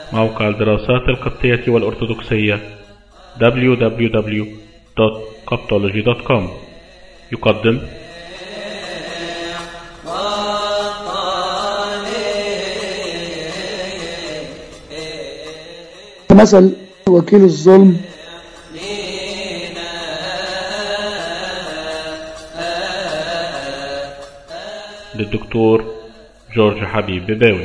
موقع الدراسات القبطية والأرثوذكسية www.coptology.com يقدم مثل وكيل الظلم للدكتور جورج حبيب بباوي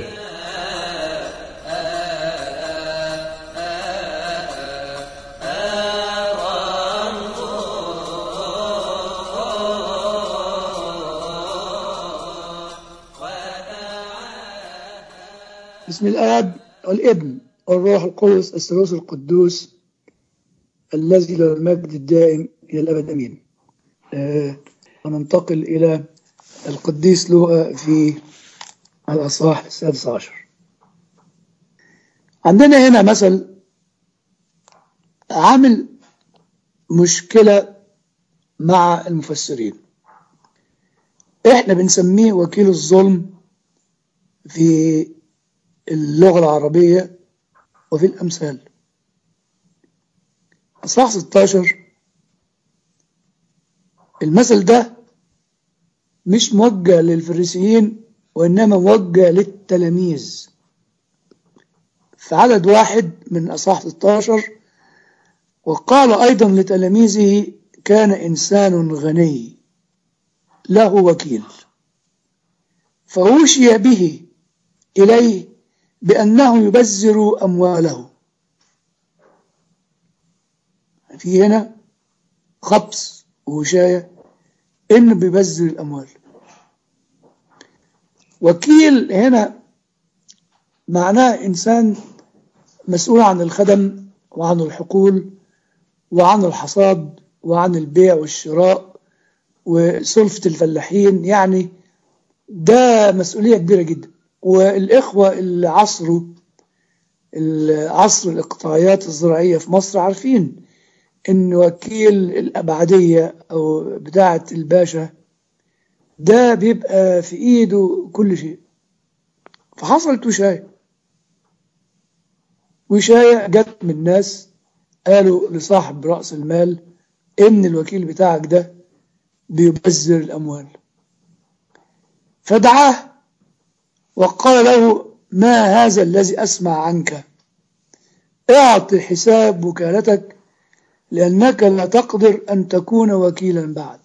بسم الآب والابن والروح القدس الثالوث القدوس الذي له المجد الدائم إلى الأبد أمين آه وننتقل إلى القديس لوقا في الأصحاح السادس عشر عندنا هنا مثل عامل مشكلة مع المفسرين احنا بنسميه وكيل الظلم في اللغة العربية وفي الأمثال أصحاح 16 المثل ده مش موجه للفريسيين وإنما موجه للتلاميذ في عدد واحد من أصحاح 16 وقال أيضا لتلاميذه كان إنسان غني له وكيل فأوشي به إليه بأنه يبذر أمواله في هنا خبص ووشاية إنه بيبذر الأموال وكيل هنا معناه إنسان مسؤول عن الخدم وعن الحقول وعن الحصاد وعن البيع والشراء وسلفة الفلاحين يعني ده مسؤولية كبيرة جدا والإخوة اللي عصروا عصر الإقطاعيات الزراعية في مصر عارفين إن وكيل الأبعدية أو بتاعة الباشا ده بيبقى في إيده كل شيء فحصلت وشاية وشاية جت من ناس قالوا لصاحب رأس المال إن الوكيل بتاعك ده بيبذر الأموال فدعاه وقال له ما هذا الذي أسمع عنك اعط حساب وكالتك لأنك لا تقدر أن تكون وكيلا بعد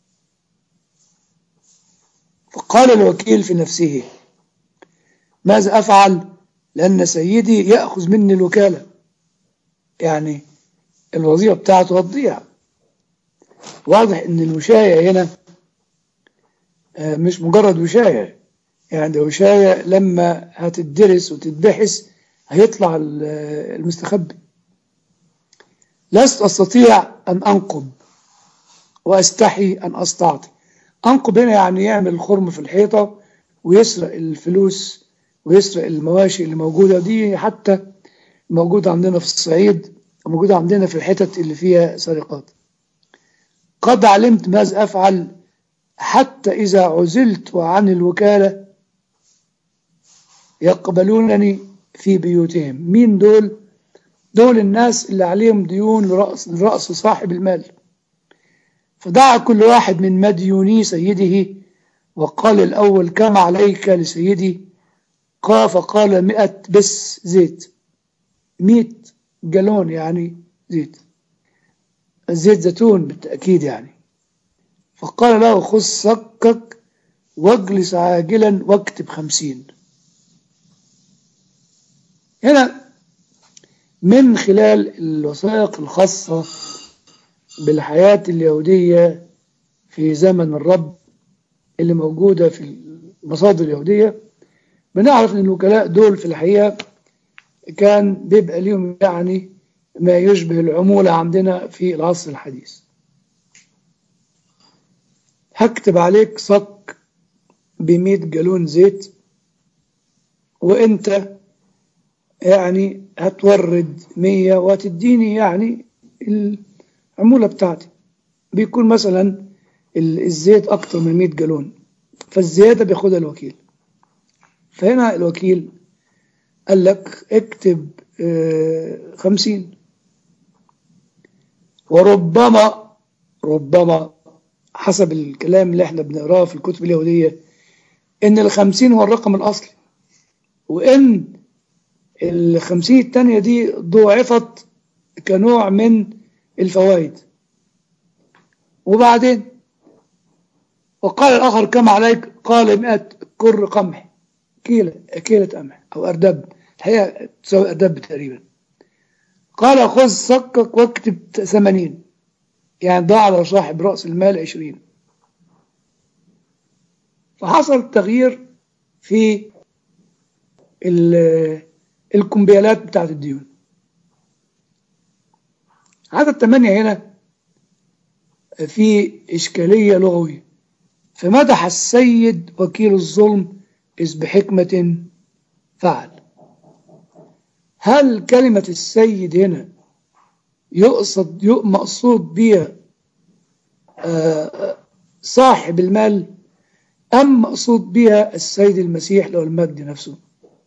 فقال الوكيل في نفسه ماذا أفعل لأن سيدي يأخذ مني الوكالة يعني الوظيفة بتاعته هتضيع واضح ان الوشاية هنا مش مجرد وشاية يعني وشاية لما هتدرس وتتبحث هيطلع المستخبي لست أستطيع أن أنقب وأستحي أن أستعطي أنقب هنا يعني يعمل خرم في الحيطة ويسرق الفلوس ويسرق المواشي اللي موجودة دي حتى موجودة عندنا في الصعيد وموجودة عندنا في الحتت اللي فيها سرقات قد علمت ماذا أفعل حتى إذا عزلت عن الوكالة يقبلونني في بيوتهم مين دول دول الناس اللي عليهم ديون لرأس, لرأس صاحب المال فدعا كل واحد من مديوني سيده وقال الأول كم عليك لسيدي قال فقال مئة بس زيت مئة جالون يعني زيت زيت زيتون بالتأكيد يعني فقال له خذ سكك واجلس عاجلا واكتب خمسين هنا من خلال الوثائق الخاصة بالحياة اليهودية في زمن الرب اللي موجودة في المصادر اليهودية بنعرف ان الوكلاء دول في الحقيقة كان بيبقى ليهم يعني ما يشبه العمولة عندنا في العصر الحديث هكتب عليك صك بمئة جالون زيت وانت يعني هتورد مية وهتديني يعني العمولة بتاعتي بيكون مثلا الزيت أكتر من 100 جالون فالزيادة بياخدها الوكيل فهنا الوكيل قال لك اكتب آه، خمسين وربما ربما حسب الكلام اللي احنا بنقراه في الكتب اليهودية ان الخمسين هو الرقم الاصلي وان الخمسين التانية دي ضوعفت كنوع من الفوائد وبعدين وقال الآخر كم عليك قال مئة كر قمح كيلة كيلة قمح أو أردب الحقيقة تساوي أردب تقريبا قال خذ صكك واكتب ثمانين يعني ضاع على صاحب رأس المال عشرين فحصل تغيير في ال- الكمبيالات بتاعت الديون عدد الثمانية هنا في إشكالية لغوية فمدح السيد وكيل الظلم إذ بحكمة فعل هل كلمة السيد هنا يقصد يق- مقصود بها آه، صاحب المال أم مقصود بها السيد المسيح له المجد نفسه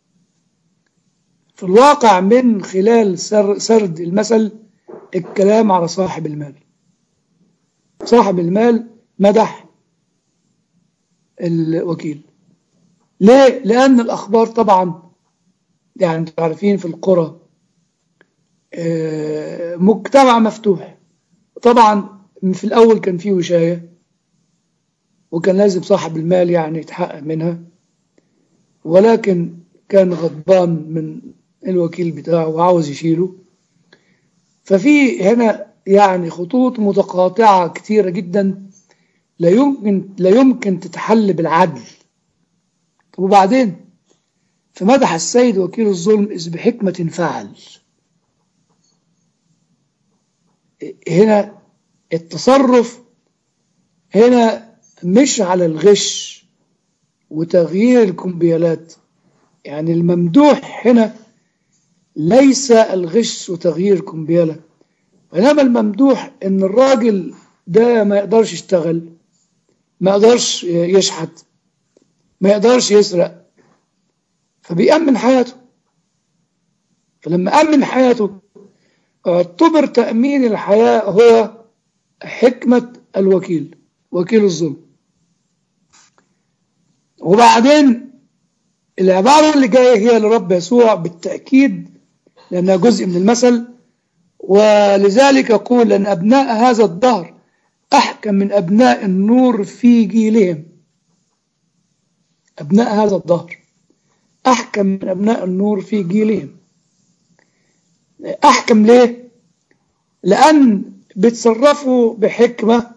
في الواقع من خلال سر- سرد المثل الكلام على صاحب المال صاحب المال مدح الوكيل ليه؟ لأن الأخبار طبعا يعني انتوا عارفين في القرى آه، مجتمع مفتوح طبعا في الأول كان فيه وشاية وكان لازم صاحب المال يعني يتحقق منها ولكن كان غضبان من الوكيل بتاعه وعاوز يشيله ففي هنا يعني خطوط متقاطعة كتيرة جدا لا يمكن لا يمكن تتحل بالعدل وبعدين فمدح السيد وكيل الظلم إذ بحكمة فعل هنا التصرف هنا مش على الغش وتغيير الكمبيالات يعني الممدوح هنا ليس الغش وتغيير كمبيالة وإنما الممدوح إن الراجل ده ما يقدرش يشتغل ما يقدرش يشحت ما يقدرش يسرق فبيأمن حياته فلما أمن حياته اعتبر تأمين الحياة هو حكمة الوكيل وكيل الظلم وبعدين العبارة اللي جاية هي لرب يسوع بالتأكيد لأنها جزء من المثل ولذلك يقول أن أبناء هذا الدهر أحكم من أبناء النور في جيلهم أبناء هذا الدهر أحكم من أبناء النور في جيلهم أحكم ليه؟ لأن بيتصرفوا بحكمة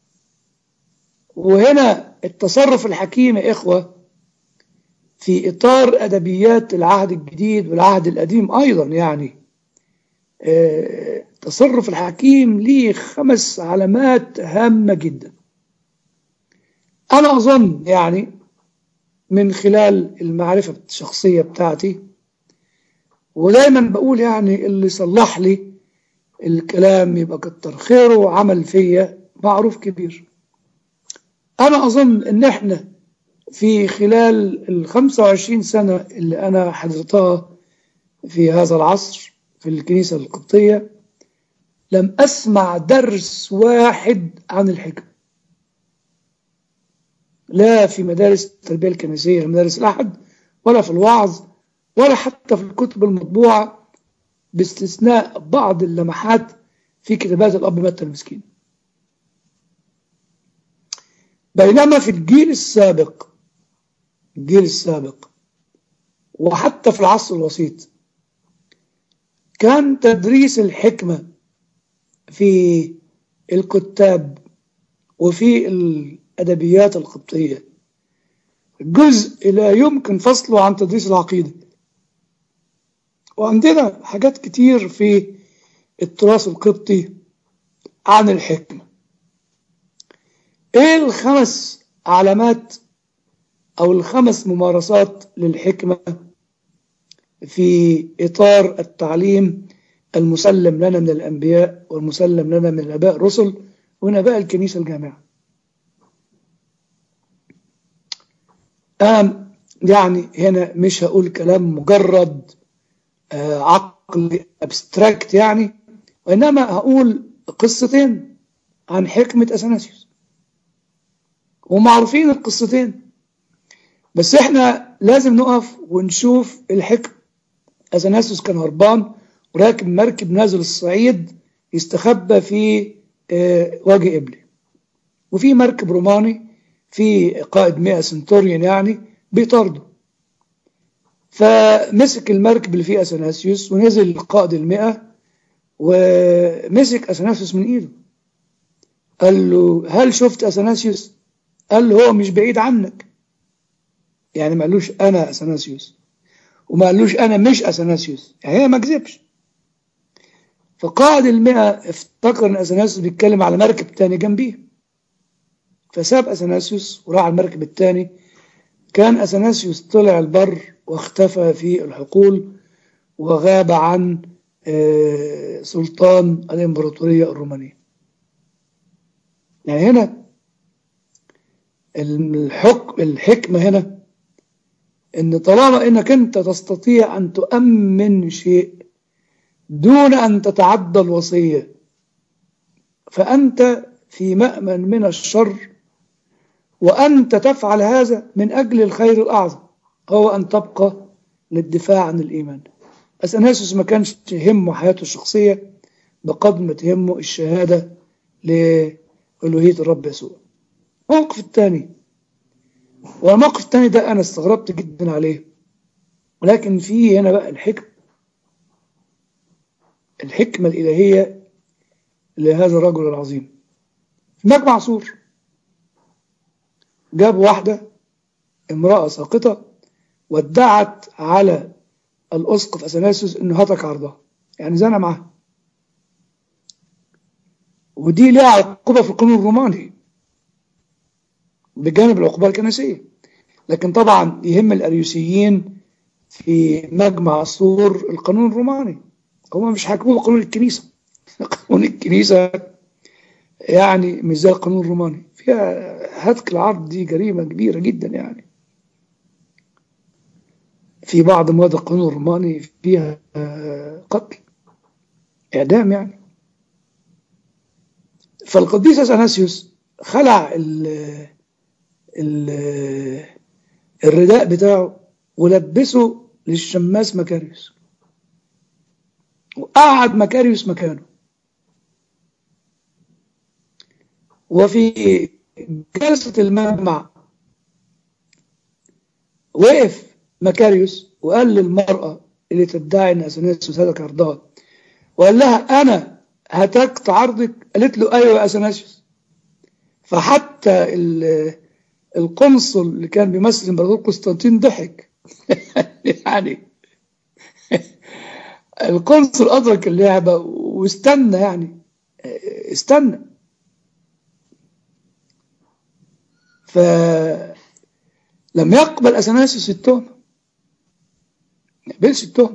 وهنا التصرف الحكيم يا إخوة في إطار أدبيات العهد الجديد والعهد القديم أيضا يعني آه، التصرف الحكيم ليه خمس علامات هامة جدا أنا أظن يعني من خلال المعرفة الشخصية بتاعتي ودايما بقول يعني اللي صلح لي الكلام يبقى كتر خيره وعمل فيا معروف كبير أنا أظن إن إحنا في خلال ال 25 سنة اللي أنا حضرتها في هذا العصر في الكنيسة القبطية لم أسمع درس واحد عن الحكم لا في مدارس التربية الكنسية مدارس الأحد ولا في الوعظ ولا حتى في الكتب المطبوعة باستثناء بعض اللمحات في كتابات الأب متى المسكين بينما في الجيل السابق الجيل السابق وحتى في العصر الوسيط كان تدريس الحكمة في الكتاب وفي الأدبيات القبطية جزء لا يمكن فصله عن تدريس العقيدة وعندنا حاجات كتير في التراث القبطي عن الحكمة ايه الخمس علامات او الخمس ممارسات للحكمة في اطار التعليم المسلم لنا من الانبياء والمسلم لنا من الاباء الرسل ونباء الكنيسة الجامعة أنا يعني هنا مش هقول كلام مجرد آه، عقلي ابستراكت يعني وإنما هقول قصتين عن حكمة أثناسيوس ومعروفين القصتين بس احنا لازم نقف ونشوف الحكم أثناسيوس كان هربان وراكب مركب نازل الصعيد يستخبى في آه، وجه إبلي وفي مركب روماني في قائد 100 سنتوريون يعني بيطارده فمسك المركب اللي فيه أثناسيوس ونزل قائد المئة ومسك أثناسيوس من إيده قال له هل شفت أثناسيوس قال له هو مش بعيد عنك يعني ما قالوش أنا أثناسيوس وما قالوش أنا مش أثناسيوس يعني هي ما كذبش فقائد المئة افتكر ان اثناسيوس بيتكلم على مركب تاني جنبيه فساب اثناسيوس وراح على المركب التاني كان اثناسيوس طلع البر واختفى في الحقول وغاب عن آه، سلطان الامبراطورية الرومانية يعني هنا الحكم الحكمة هنا ان طالما انك انت تستطيع ان تؤمن شيء دون أن تتعدى الوصية فأنت في مأمن من الشر وأنت تفعل هذا من أجل الخير الأعظم هو أن تبقى للدفاع عن الإيمان أثناسيوس ما كانش تهمه حياته الشخصية بقدر ما تهمه الشهادة لألوهية الرب يسوع الموقف الثاني والموقف الثاني ده أنا استغربت جدا عليه ولكن فيه هنا بقى الحكم الحكمة الإلهية لهذا الرجل العظيم في مجمع سور جاب واحدة امرأة ساقطة وادعت على الأسقف أثناسيوس إنه هتك عرضها يعني زنى معها ودي لها عقوبة في القانون الروماني بجانب العقوبة الكنسية لكن طبعا يهم الأريوسيين في مجمع سور القانون الروماني هم مش حاكموه بقانون الكنيسة قانون الكنيسة يعني مش زي القانون الروماني فيها هتك العرض دي جريمة كبيرة جدا يعني في بعض مواد القانون الروماني فيها آه، قتل إعدام يعني فالقديس أثناسيوس خلع ال ال الرداء بتاعه ولبسه للشماس مكاريوس وقعد مكاريوس مكانه وفي جلسة المجمع وقف مكاريوس وقال للمرأة اللي تدعي ان اثناسيوس هتك عرضها وقال لها انا هتكت عرضك قالت له ايوه يا اثناسيوس فحتى ال- القنصل اللي كان بيمثل الامبراطور قسطنطين ضحك يعني القنصل أدرك اللعبة واستنى يعني استنى فلم يقبل أثناسيوس التهمة ما يقبلش التهمة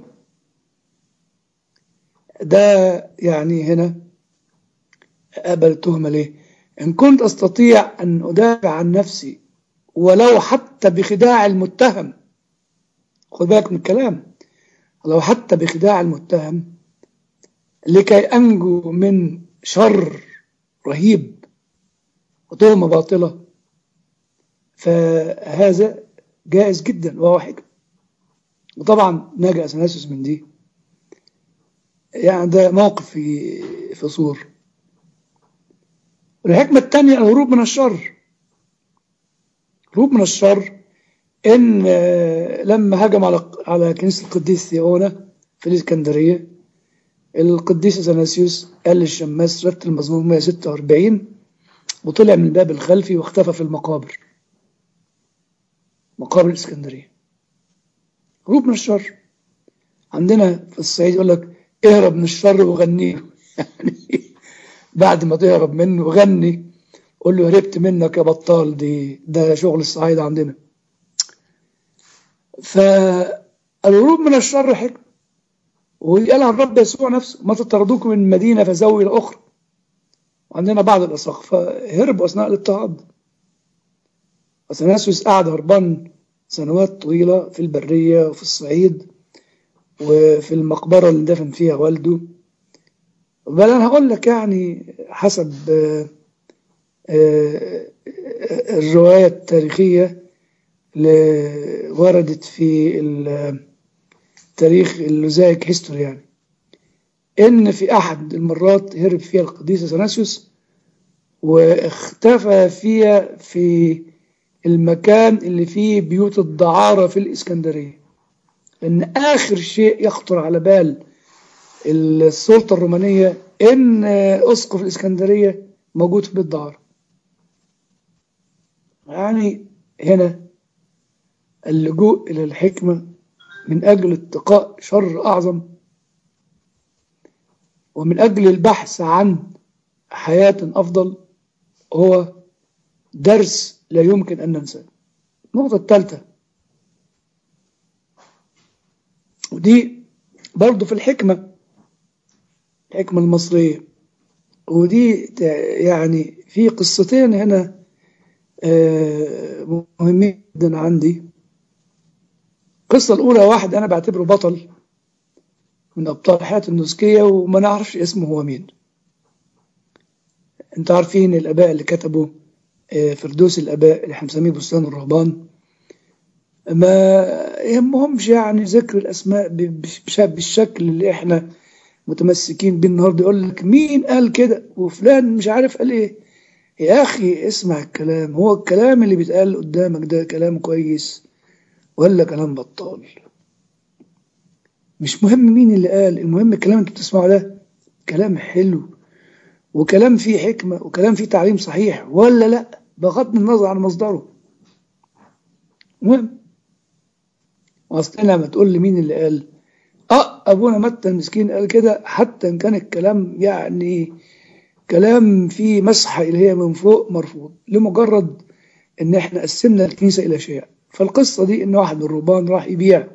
ده يعني هنا قبل التهمة ليه؟ إن كنت أستطيع أن أدافع عن نفسي ولو حتى بخداع المتهم خد بالك من الكلام لو حتى بخداع المتهم لكي أنجو من شر رهيب وتهمة باطلة فهذا جائز جدا وهو حكم وطبعا نجا أثناسيوس من دي يعني ده موقف في في صور الحكمة الثانية الهروب من الشر الهروب من الشر ان آه، لما هجم على على كنيسه القديس ثيونا في الاسكندريه القديس اثناسيوس قال للشماس رتل المزمور 146 وطلع من الباب الخلفي واختفى في المقابر مقابر الاسكندريه هروب من الشر عندنا في الصعيد يقول لك اهرب من الشر وغنيه يعني بعد ما تهرب منه غني قول له هربت منك يا بطال دي ده شغل الصعيد عندنا فالهروب من الشر حكم وقالها الرب يسوع نفسه ما تطردوكم من مدينة فزوي إلى أخرى وعندنا بعض الأساقفة هربوا أثناء الاضطهاد أثناسيوس قعد هربان سنوات طويلة في البرية وفي الصعيد وفي المقبرة اللي دفن فيها والده بل أنا هقول لك يعني حسب آه، آه، الرواية التاريخية اللي وردت في التاريخ اللوزايك هيستوري يعني إن في أحد المرات هرب فيها القديس أثناسيوس واختفى فيها في المكان اللي فيه بيوت الدعارة في الإسكندرية إن آخر شيء يخطر على بال السلطة الرومانية إن أسقف الإسكندرية موجود في بيت دعارة يعني هنا اللجوء إلى الحكمة من أجل اتقاء شر أعظم ومن أجل البحث عن حياة أفضل هو درس لا يمكن أن ننساه النقطة الثالثة ودي برضو في الحكمة الحكمة المصرية ودي يعني في قصتين هنا آه، مهمين جدا عندي القصة الأولى واحد أنا بعتبره بطل من أبطال حياة النسكية وما نعرفش اسمه هو مين انتوا عارفين الآباء اللي كتبوا آه، فردوس الآباء اللي احنا بنسميه بستان الرهبان ما يهمهمش يعني ذكر الأسماء ب- بش- بالشكل اللي احنا متمسكين بيه النهارده يقول لك مين قال كده وفلان مش عارف قال ايه يا أخي اسمع الكلام هو الكلام اللي بيتقال قدامك ده كلام كويس ولا كلام بطال مش مهم مين اللي قال المهم الكلام اللي انت بتسمعه ده كلام حلو وكلام فيه حكمة وكلام فيه تعليم صحيح ولا لا بغض النظر عن مصدره المهم واصل لما تقول لي مين اللي قال اه ابونا متى المسكين قال كده حتى ان كان الكلام يعني كلام فيه مسحة إلهية من فوق مرفوض لمجرد ان احنا قسمنا الكنيسة الى شيء فالقصة دي ان واحد من الرهبان راح يبيع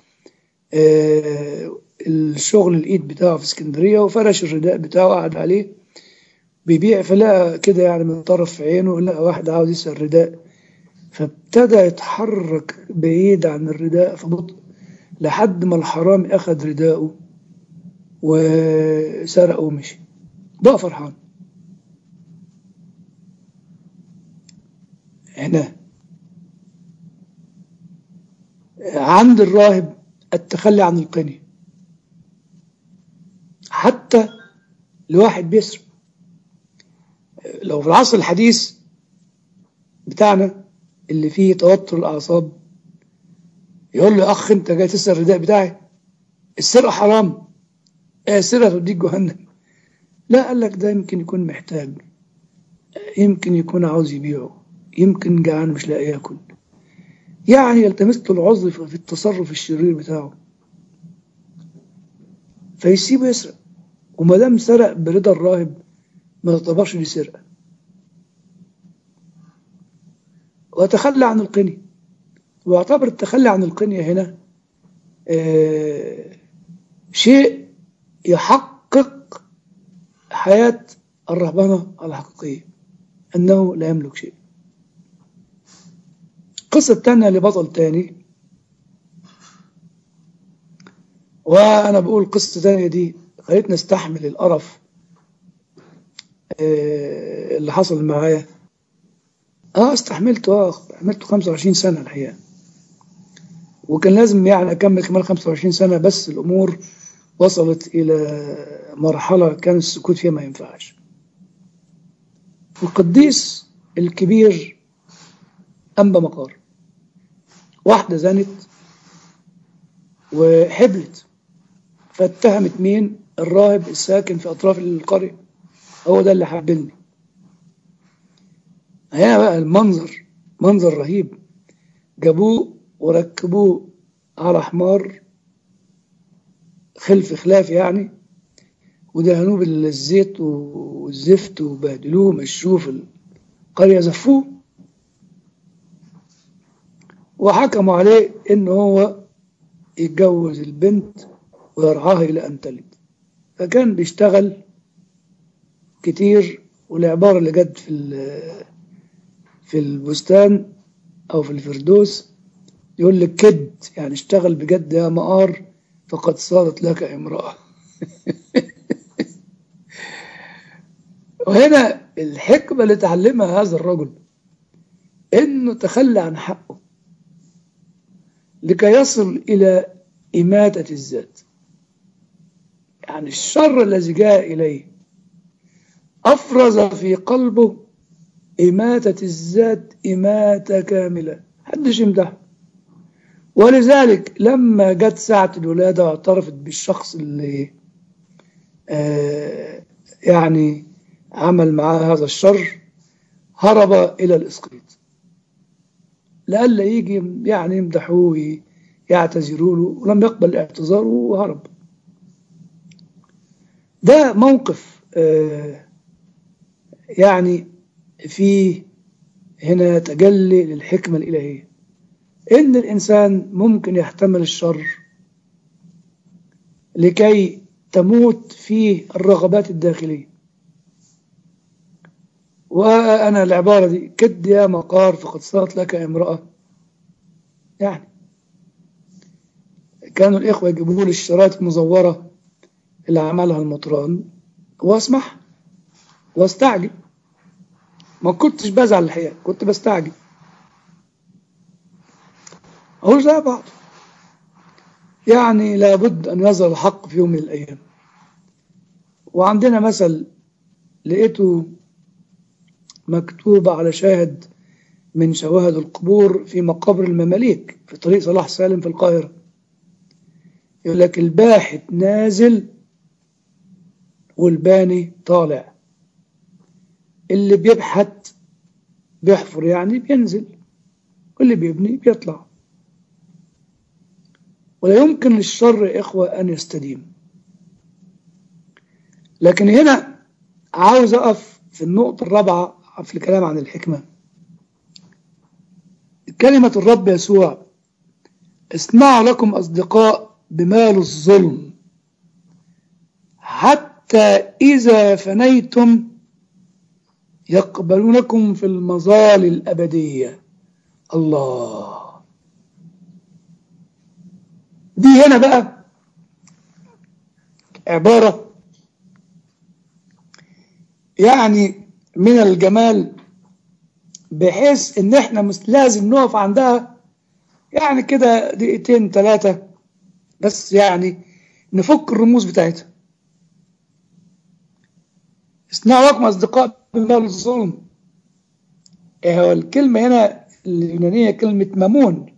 آه الشغل الايد بتاعه في اسكندرية وفرش الرداء بتاعه قعد عليه بيبيع فلقى كده يعني من طرف عينه لقى واحد عاوز يسأل الرداء فابتدى يتحرك بعيد عن الرداء في بطء لحد ما الحرامي أخذ رداءه وسرقه ومشي بقى فرحان هنا عند الراهب التخلي عن القني حتى لواحد بيسرق لو في العصر الحديث بتاعنا اللي فيه توتر الأعصاب يقول له أخ أنت جاي تسرق الرداء بتاعي السرقة حرام إيه السرقة توديك جهنم لا قال لك ده يمكن يكون محتاج يمكن يكون عاوز يبيعه يمكن جعان مش لاقي ياكل يعني يلتمس له العذر في التصرف الشرير بتاعه فيسيبه يسرق وما دام سرق برضا الراهب ما تعتبرش دي سرقه وتخلى عن القني ويعتبر التخلي عن القنية هنا آه شيء يحقق حياة الرهبنة الحقيقية أنه لا يملك شيء القصة الثانية لبطل تاني وأنا بقول قصة تانية دي خلتني استحمل القرف آه اللي حصل معايا اه استحملته اه عملته 25 سنة الحقيقة وكان لازم يعني أكمل كمان 25 سنة بس الأمور وصلت إلى مرحلة كان السكوت فيها ما ينفعش القديس الكبير أنبا مقار واحدة زنت وحبلت فاتهمت مين الراهب الساكن في أطراف القرية هو ده اللي حبلني هنا بقى المنظر منظر رهيب جابوه وركبوه على حمار خلف خلاف يعني ودهنوه بالزيت والزفت وبهدلوه مشوه في القرية زفوه وحكموا عليه ان هو يتجوز البنت ويرعاها الى ان تلد فكان بيشتغل كتير والعبارة اللي جت في في البستان او في الفردوس يقول لك كد يعني اشتغل بجد يا مقار فقد صارت لك امرأة وهنا الحكمة اللي تعلمها هذا الرجل انه تخلى عن حقه لكي يصل الى إماتة الذات يعني الشر الذي جاء إليه أفرز في قلبه إماتة الذات إماتة كاملة محدش يمدحه ولذلك لما جت ساعة الولادة واعترفت بالشخص اللي آه يعني عمل معاه هذا الشر هرب إلى الإسقيط لألا يجي يعني يمدحوه يعتذروا له ولم يقبل اعتذاره وهرب ده موقف آه يعني فيه هنا تجلي للحكمة الإلهية إن الإنسان ممكن يحتمل الشر لكي تموت فيه الرغبات الداخلية وأنا العبارة دي كد يا مقار فقد صارت لك امرأة يعني كانوا الإخوة يجيبوا لي الشرايط المزورة اللي عملها المطران واسمح واستعجب ما كنتش بزعل الحقيقة كنت بستعجب أقول زي بعض يعني لابد أن يظهر الحق في يوم من الأيام وعندنا مثل لقيته مكتوب على شاهد من شواهد القبور في مقابر المماليك في طريق صلاح سالم في القاهرة يقول لك الباحث نازل والباني طالع اللي بيبحث بيحفر يعني بينزل واللي بيبني بيطلع ولا يمكن للشر يا إخوة أن يستديم لكن هنا عاوز أقف في النقطة الرابعة في الكلام عن الحكمة كلمة الرب يسوع اصنعوا لكم أصدقاء بمال الظلم حتى إذا فنيتم يقبلونكم في المظال الأبدية الله دي هنا بقى عبارة يعني من الجمال بحيث ان احنا مش لازم نقف عندها يعني كده دقيقتين ثلاثة بس يعني نفك الرموز بتاعتها اصنعوا لكم اصدقاء بمال الظلم هو الكلمة هنا اليونانية كلمة مامون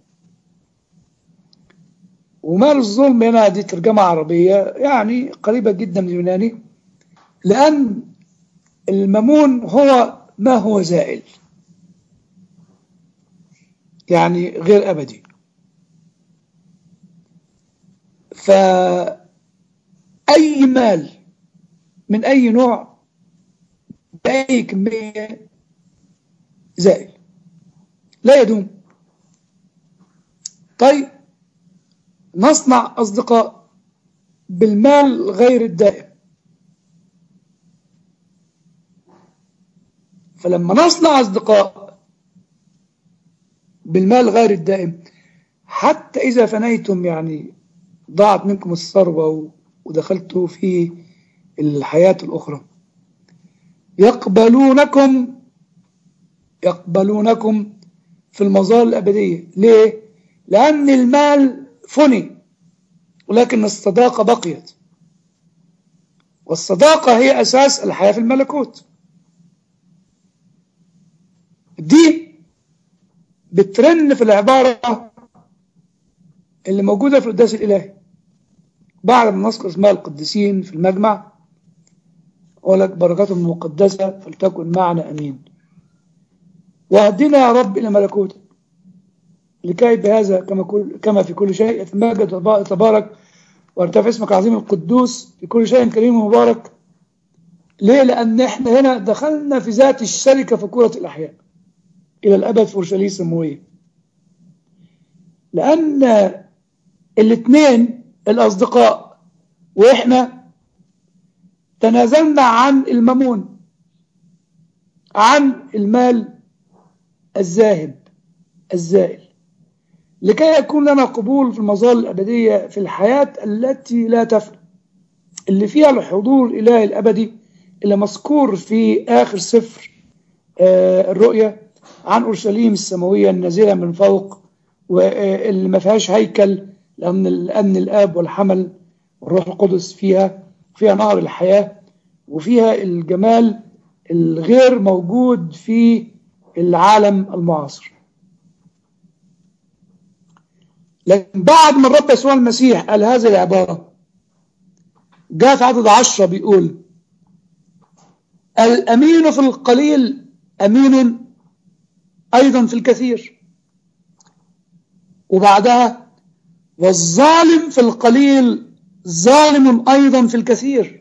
ومال الظلم هنا دي ترجمة عربية يعني قريبة جدا من اليوناني لأن الممون هو ما هو زائل يعني غير أبدي فأي مال من أي نوع بأي كمية زائل لا يدوم طيب نصنع أصدقاء بالمال غير الدائم فلما نصنع أصدقاء بالمال غير الدائم حتى إذا فنيتم يعني ضاعت منكم الثروة ودخلتوا في الحياة الأخرى يقبلونكم يقبلونكم في المظال الأبدية ليه؟ لأن المال فني ولكن الصداقة بقيت والصداقة هي أساس الحياة في الملكوت دي بترن في العبارة اللي موجودة في القداس الإلهي بعد ما نذكر اسماء القديسين في المجمع ولك بركاتهم المقدسة فلتكن معنا أمين واهدنا يا رب إلى ملكوتك لكي بهذا كما, كل كما في كل شيء يتمجد تبارك وارتفع اسمك العظيم القدوس في كل شيء كريم ومبارك ليه؟ لأن احنا هنا دخلنا في ذات الشركة في كرة الأحياء إلى الأبد في أورشليم السماوية لأن الاثنين الأصدقاء وإحنا تنازلنا عن الممون عن المال الذاهب الزائل لكي يكون لنا قبول في المظال الأبدية في الحياة التي لا تفنى اللي فيها الحضور الإلهي الأبدي اللي مذكور في آخر سفر آه، الرؤيا عن أورشليم السماوية النازلة من فوق واللي ما فيهاش هيكل لأن لأن الآب والحمل والروح القدس فيها فيها نهر الحياة وفيها الجمال الغير موجود في العالم المعاصر لكن بعد ما الرب يسوع المسيح قال هذه العبارة جاء في عدد عشرة بيقول الأمين في القليل أمين أيضا في الكثير وبعدها والظالم في القليل ظالم أيضا في الكثير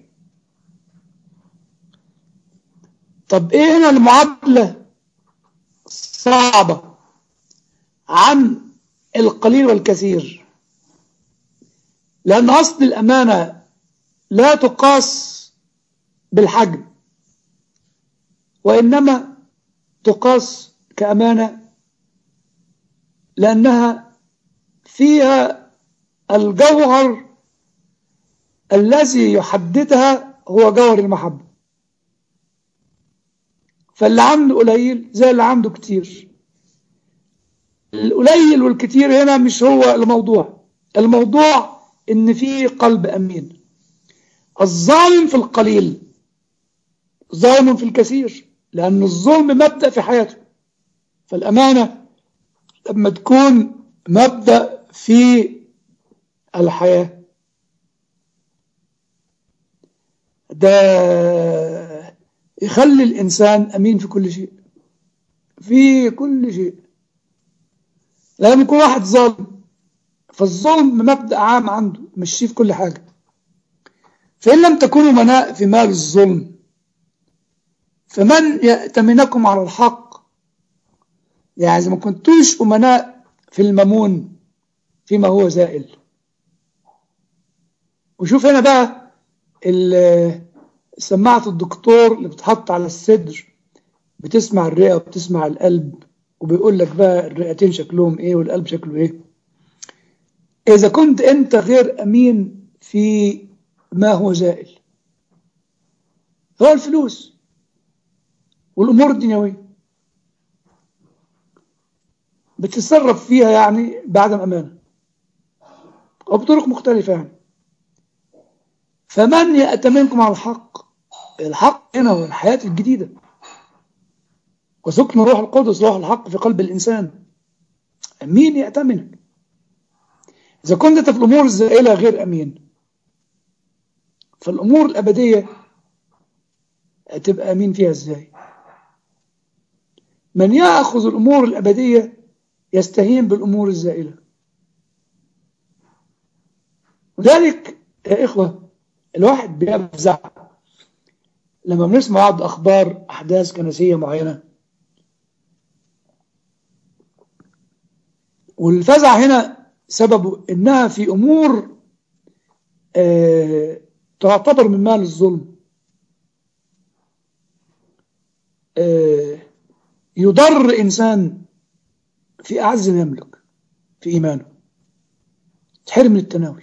طب إيه هنا المعادلة صعبة عن القليل والكثير لأن أصل الأمانة لا تقاس بالحجم وإنما تقاس كأمانة لأنها فيها الجوهر الذي يحددها هو جوهر المحبة فاللي عنده قليل زي اللي عنده كتير القليل والكتير هنا مش هو الموضوع الموضوع ان في قلب امين الظالم في القليل ظالم في الكثير لان الظلم مبدا في حياته فالامانه لما تكون مبدا في الحياه ده يخلي الانسان امين في كل شيء في كل شيء لما يكون واحد ظالم فالظلم مبدأ عام عنده مشيه في كل حاجة فإن لم تكونوا مناء في مال الظلم فمن يأتمنكم على الحق يعني إذا ما كنتوش أمناء في الممون فيما هو زائل وشوف هنا بقى سماعة الدكتور اللي بتحط على الصدر بتسمع الرئة وبتسمع القلب وبيقول لك بقى الرئتين شكلهم ايه والقلب شكله ايه اذا كنت انت غير امين في ما هو زائل هو الفلوس والامور الدنيويه بتتصرف فيها يعني بعدم امانه او بطرق مختلفه يعني فمن يأتمنكم على الحق الحق هنا هو الحياه الجديده وسكن روح القدس روح الحق في قلب الإنسان مين يأتمنك إذا كنت في الأمور الزائلة غير أمين فالأمور الأبدية هتبقى أمين فيها إزاي من يأخذ الأمور الأبدية يستهين بالأمور الزائلة وذلك يا إخوة الواحد بيفزع لما بنسمع بعض أخبار أحداث كنسية معينة والفزع هنا سببه انها في امور آه تعتبر من مال الظلم آه يضر انسان في اعز ما يملك في ايمانه تحرم من التناول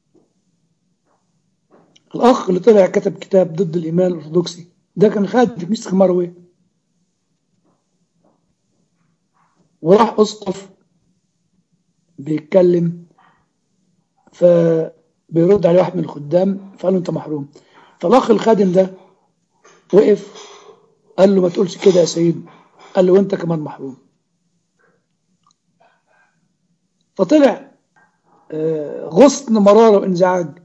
الاخ اللي طلع كتب كتاب ضد الايمان الارثوذكسي ده كان خادم في كنيسه خمروي وراح اسقف بيتكلم فبيرد عليه واحد من الخدام فقال له انت محروم فالاخ الخادم ده وقف قال له ما تقولش كده يا سيد قال له وانت كمان محروم فطلع غصن مرارة وانزعاج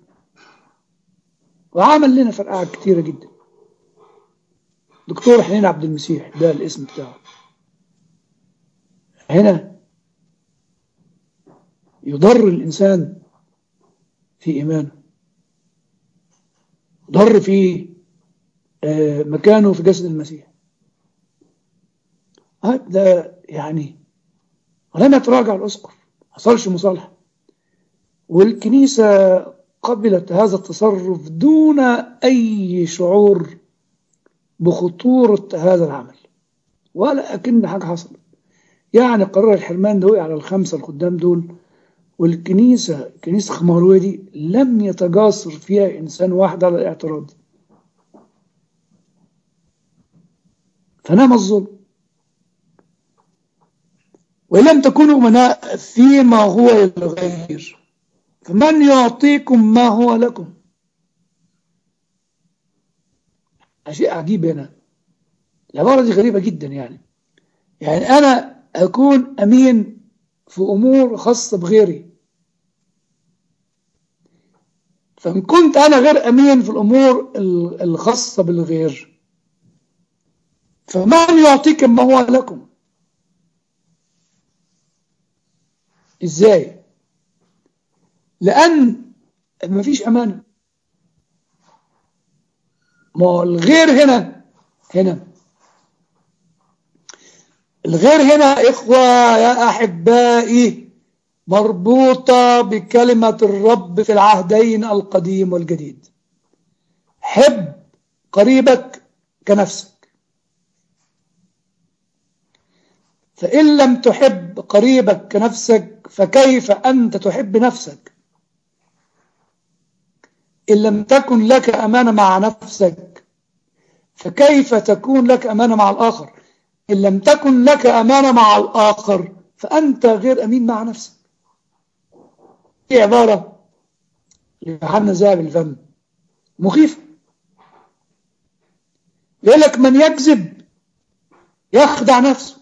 وعمل لنا فرقعة كتيرة جدا دكتور حنين عبد المسيح ده الاسم بتاعه هنا يضر الإنسان في إيمانه يضر في مكانه في جسد المسيح هذا يعني ولم يتراجع الأسقف ما حصلش مصالحة والكنيسة قبلت هذا التصرف دون أي شعور بخطورة هذا العمل ولا أكن حاجة حصلت يعني قرار الحرمان ده وقع على الخمسة الخدام دول والكنيسة كنيسة خماروية دي لم يتجاسر فيها إنسان واحد على الاعتراض فنام الظلم وإن لم تكونوا أمناء فيما هو للغير فمن يعطيكم ما هو لكم شيء عجيب هنا العبارة دي غريبة جدا يعني يعني أنا أكون أمين في أمور خاصة بغيري فإن كنت أنا غير أمين في الأمور الخاصة بالغير فمن يعطيك ما هو لكم إزاي لأن ما فيش أمانة ما الغير هنا هنا الغير هنا إخوة يا أحبائي مربوطة بكلمة الرب في العهدين القديم والجديد حب قريبك كنفسك فإن لم تحب قريبك كنفسك فكيف أنت تحب نفسك إن لم تكن لك أمانة مع نفسك فكيف تكون لك أمانة مع الآخر إن لم تكن لك أمانة مع الآخر فأنت غير أمين مع نفسك دي عبارة ليوحنا ذهب الفم مخيفة يقول لك من يكذب يخدع نفسه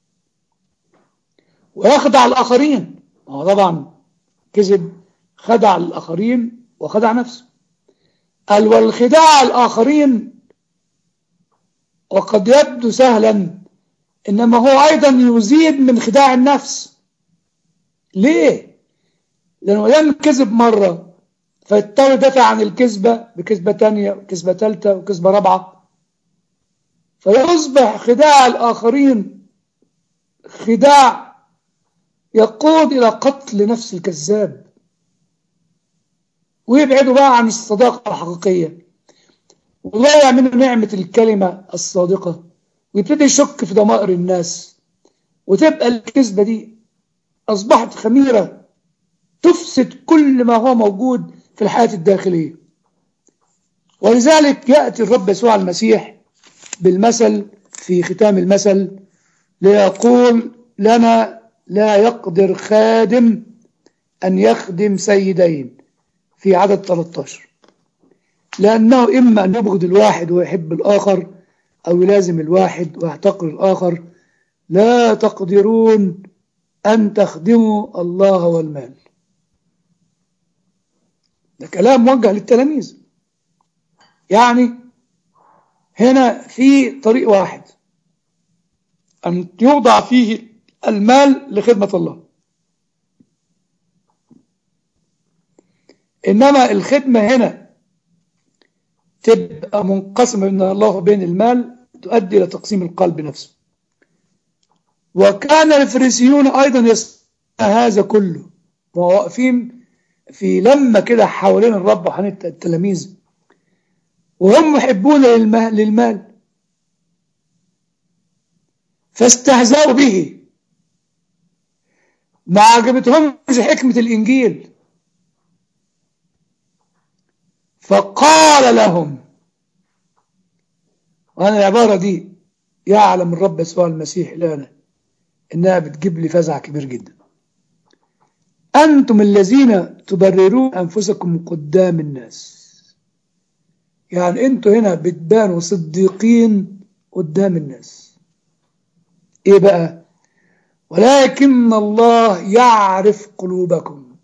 ويخدع الآخرين هو طبعا كذب خدع الآخرين وخدع نفسه قال والخداع الآخرين وقد يبدو سهلا إنما هو أيضا يزيد من خداع النفس ليه؟ لأنه لم كذب مرة فيضطر يدافع عن الكذبة بكذبة تانية وكذبة ثالثة وكذبة رابعة فيصبح خداع الآخرين خداع يقود إلى قتل نفس الكذاب ويبعدوا بقى عن الصداقة الحقيقية ويضيع منه نعمة الكلمة الصادقة ويبتدي يشك في ضمائر الناس وتبقى الكذبة دي أصبحت خميرة تفسد كل ما هو موجود في الحياة الداخلية ولذلك يأتي الرب يسوع المسيح بالمثل في ختام المثل ليقول لنا لا يقدر خادم أن يخدم سيدين في عدد 13 لأنه إما أن يبغض الواحد ويحب الآخر أو يلازم الواحد ويحتقر الآخر لا تقدرون أن تخدموا الله والمال ده كلام موجه للتلاميذ يعني هنا في طريق واحد أن يوضع فيه المال لخدمة الله إنما الخدمة هنا تبقى منقسمة بين الله وبين المال تؤدي إلى تقسيم القلب نفسه وكان الفريسيون أيضا يسمعون هذا كله واقفين في لمة كده حوالين الرب وحوالين التلاميذ وهم محبون للمال فاستهزأوا به ما عجبتهمش حكمة الإنجيل فقال لهم وأنا العبارة دي يعلم الرب يسوع المسيح الآن إنها بتجيب لي فزع كبير جدا أنتم الذين تبررون أنفسكم قدام الناس يعني أنتوا هنا بتبانوا صديقين قدام الناس إيه بقى ولكن الله يعرف قلوبكم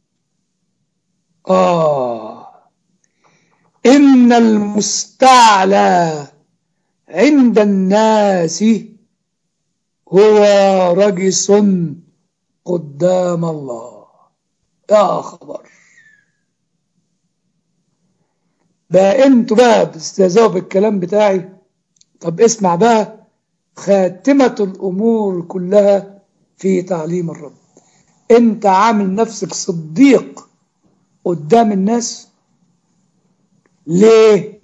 آه إن المستعلى عند الناس هو رجس قدام الله يا خبر بقى انتوا بقى بتستهزئوا بالكلام بتاعي طب اسمع بقى خاتمة الأمور كلها في تعليم الرب انت عامل نفسك صديق قدام الناس ليه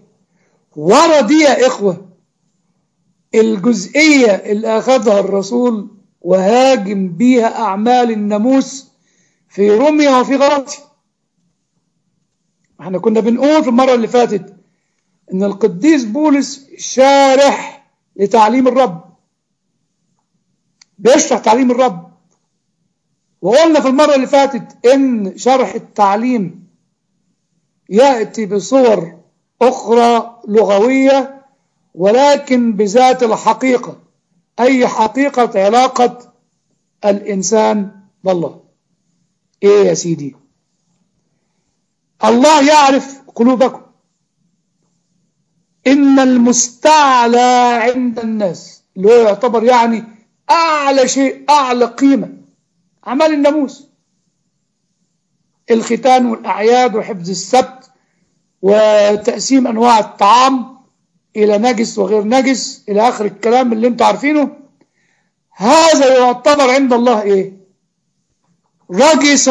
ورا دي يا إخوة الجزئية اللي أخذها الرسول وهاجم بيها أعمال الناموس في روميا وفي غلاطيا احنا كنا بنقول في المرة اللي فاتت ان القديس بولس شارح لتعليم الرب بيشرح تعليم الرب وقلنا في المرة اللي فاتت ان شرح التعليم يأتي بصور أخرى لغوية ولكن بذات الحقيقة أي حقيقة علاقة الإنسان بالله إيه يا سيدي الله يعرف قلوبكم إن المستعلى عند الناس اللي هو يعتبر يعني أعلى شيء أعلى قيمة عمل الناموس الختان والأعياد وحفظ السبت وتقسيم أنواع الطعام إلى نجس وغير نجس إلى آخر الكلام اللي انتوا عارفينه هذا يعتبر عند الله إيه رجس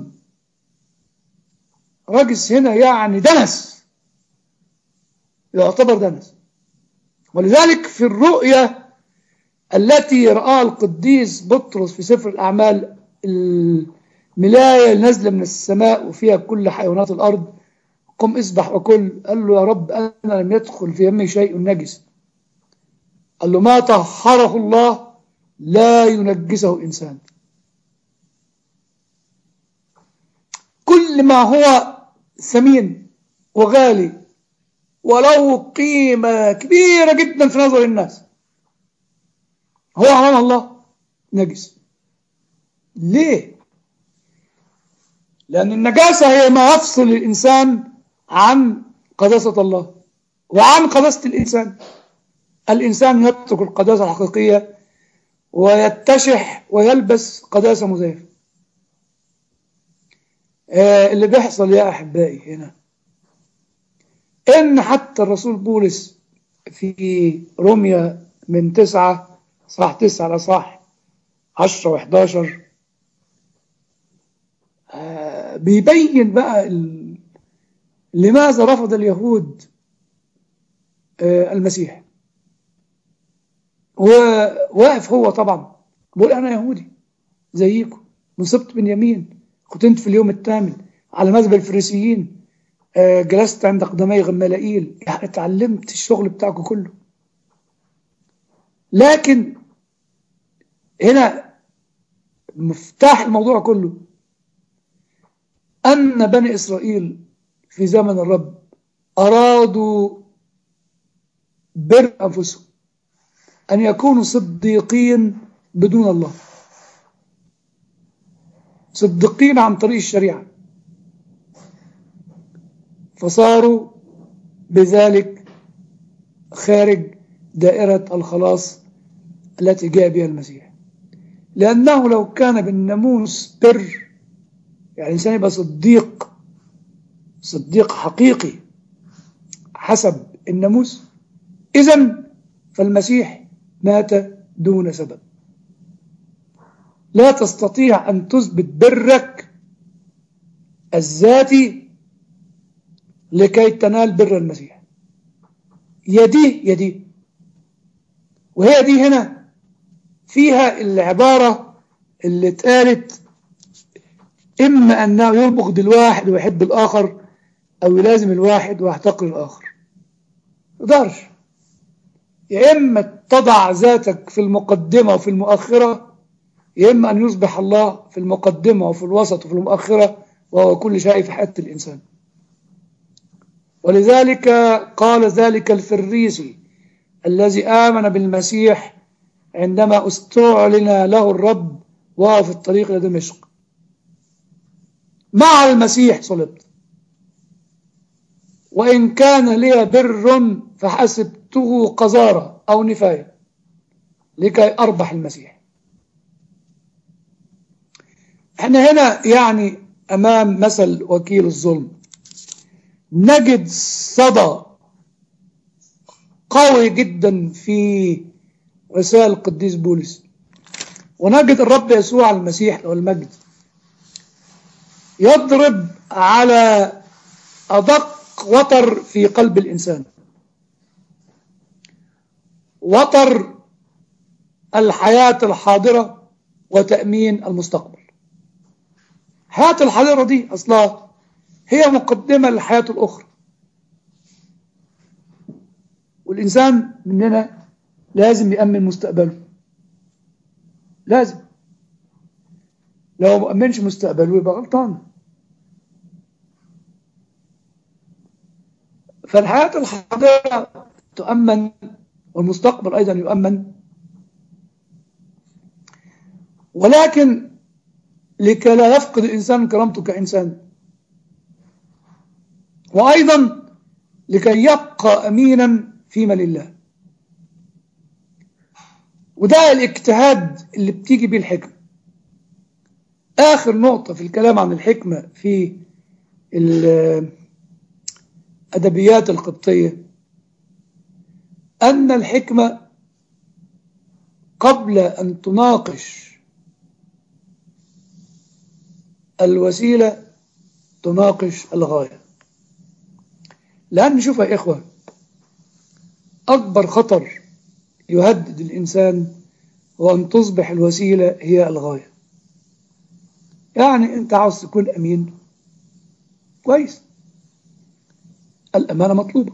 رجس هنا يعني دنس يعتبر دنس ولذلك في الرؤية التي رآها القديس بطرس في سفر الأعمال الملاية نازلة من السماء وفيها كل حيوانات الأرض قم اسبح وكل قال له يا رب أنا لم يدخل في يمي شيء نجس قال له ما طهره الله لا ينجسه إنسان كل ما هو ثمين وغالي ولو قيمة كبيرة جدا في نظر الناس هو أمام الله نجس ليه؟ لأن النجاسة هي ما يفصل الإنسان عن قداسة الله وعن قداسة الإنسان الإنسان يترك القداسة الحقيقية ويتشح ويلبس قداسة مزيفة آه اللي بيحصل يا أحبائي هنا إن حتى الرسول بولس في روميا من تسعة صح تسعة لصح عشرة وحداشر آه بيبين بقى ال... لماذا رفض اليهود آه المسيح وواقف هو طبعا بقول أنا يهودي زيكم من سبط بنيامين ختنت في اليوم الثامن على مذهب الفريسيين آه جلست عند قدمي غمالائيل يعني اتعلمت الشغل بتاعكم كله لكن هنا مفتاح الموضوع كله أن بني إسرائيل في زمن الرب أرادوا بر أنفسهم أن يكونوا صديقين بدون الله صديقين عن طريق الشريعة فصاروا بذلك خارج دائرة الخلاص التي جاء بها المسيح لأنه لو كان بالناموس بر يعني الإنسان يبقى صديق صديق حقيقي حسب الناموس إذا فالمسيح مات دون سبب لا تستطيع أن تثبت برك الذاتي لكي تنال بر المسيح يدي يدي وهي دي هنا فيها العبارة اللي اتقالت إما أنه يبغض الواحد ويحب الآخر أو يلازم الواحد ويحتقر الآخر مقدرش يا إما تضع ذاتك في المقدمة وفي المؤخرة يا إما أن يصبح الله في المقدمة وفي الوسط وفي المؤخرة وهو كل شيء في حياة الإنسان ولذلك قال ذلك الفريسي الذي آمن بالمسيح عندما استعلن له الرب وهو في الطريق إلى دمشق مع المسيح صلبت وإن كان لي بر فحسبته قذارة أو نفاية لكي أربح المسيح احنا هنا يعني أمام مثل وكيل الظلم نجد صدى قوي جدا في رسائل القديس بولس ونجد الرب يسوع المسيح له المجد يضرب على أدق وتر في قلب الإنسان وتر الحياة الحاضرة وتأمين المستقبل حياة الحضارة دي أصلها هي مقدمة للحياة الأخرى والإنسان مننا لازم يأمن مستقبله لازم لو ما أمنش مستقبله يبقى غلطان فالحياة الحاضرة تؤمن والمستقبل أيضا يؤمن ولكن لكي لا يفقد الإنسان كرامته كإنسان وأيضا لكي يبقى أمينا فيما لله وده الاجتهاد اللي بتيجي بيه الحكمة آخر نقطة في الكلام عن الحكمة في الأدبيات القبطية أن الحكمة قبل أن تناقش الوسيلة تناقش الغاية لأن نشوف يا إخوة أكبر خطر يهدد الإنسان هو أن تصبح الوسيلة هي الغاية يعني أنت عاوز تكون أمين كويس الأمانة مطلوبة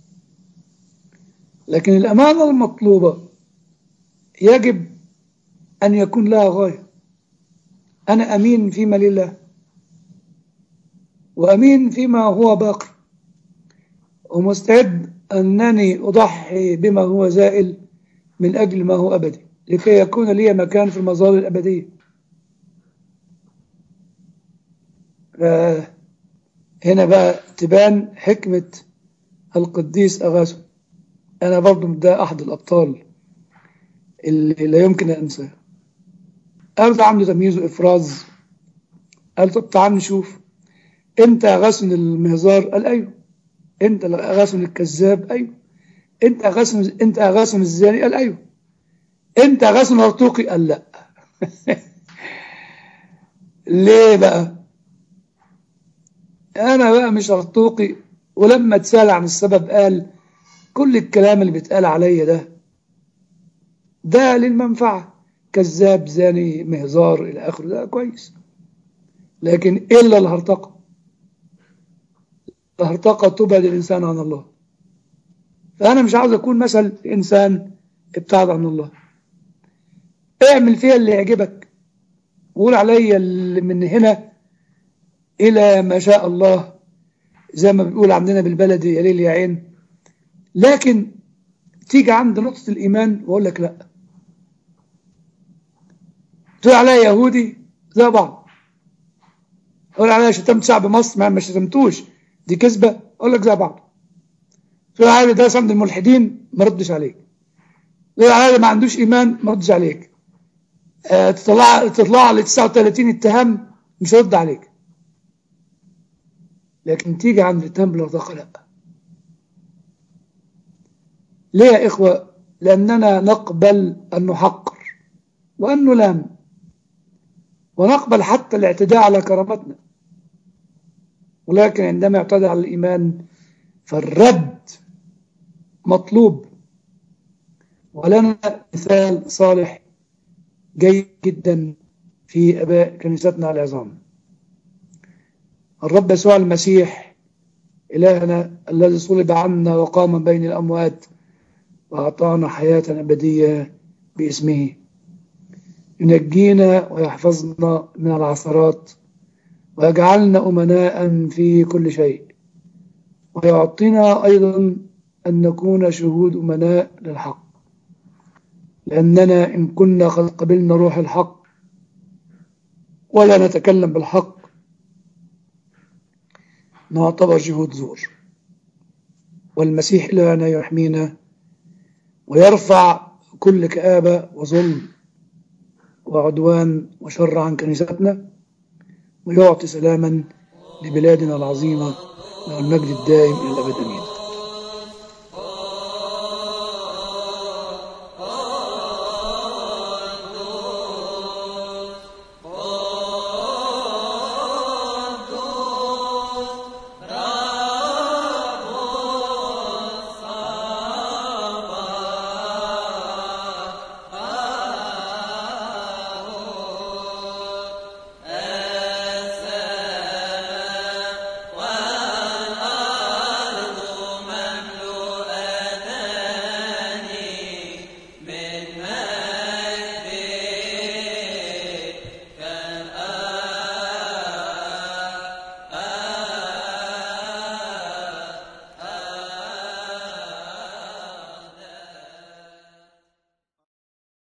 لكن الأمانة المطلوبة يجب أن يكون لها غاية أنا أمين فيما لله وأمين فيما هو باقي ومستعد أنني أضحي بما هو زائل من أجل ما هو أبدي لكي يكون لي مكان في المظاهر الأبدية هنا بقى تبان حكمة القديس أغاثو أنا برضو ده أحد الأبطال اللي لا يمكن أن أنساه قال ده عنده تمييز وإفراز قال طب تعال نشوف أنت أغاثن المهزار قال أيوه أنت أغاثن الكذاب أيوه أنت أغاثن أنت أغاثن الزاني قال أيوه أنت أغاثن أرطوقي قال لا ليه بقى أنا بقى مش أرطوقي ولما اتسأل عن السبب قال كل الكلام اللي بيتقال عليا ده ده للمنفعة كذاب زاني مهزار إلى آخره ده كويس لكن إلا الهرطقة الهرطقة تبعد الإنسان عن الله فأنا مش عاوز أكون مثل إنسان ابتعد عن الله اعمل فيها اللي يعجبك قول عليا اللي من هنا إلى ما شاء الله زي ما بنقول عندنا بالبلدي يا ليل يا عين لكن تيجي عند نقطة الإيمان وأقول لك لا تقول عليا يهودي زي بعض تقول عليا شتمت شعب مصر ما ما شتمتوش دي كذبة أقول لك زي بعض تقول عليا ده عند الملحدين ما ردش عليك تقول عليا ما عندوش إيمان ما ردش عليك أه تطلع تطلع لي 39 اتهام مش هرد عليك لكن تيجي عند الاتهام بالارتقاء لا ليه يا إخوة لأننا نقبل أن نحقر وأن نلام ونقبل حتى الاعتداء على كرامتنا ولكن عندما يعتدى على الإيمان فالرد مطلوب ولنا مثال صالح جيد جدا في أباء كنيستنا العظام الرب يسوع المسيح إلهنا الذي صلب عنا وقام بين الأموات وأعطانا حياة أبدية باسمه ينجينا ويحفظنا من العثرات ويجعلنا أمناء في كل شيء ويعطينا أيضا أن نكون شهود أمناء للحق لأننا إن كنا قد قبلنا روح الحق ولا نتكلم بالحق نعتبر شهود زور والمسيح إلهنا يحمينا ويرفع كل كآبة وظلم وعدوان وشر عن كنيستنا ويعطي سلاما لبلادنا العظيمة والمجد الدائم إلى الأبد أمين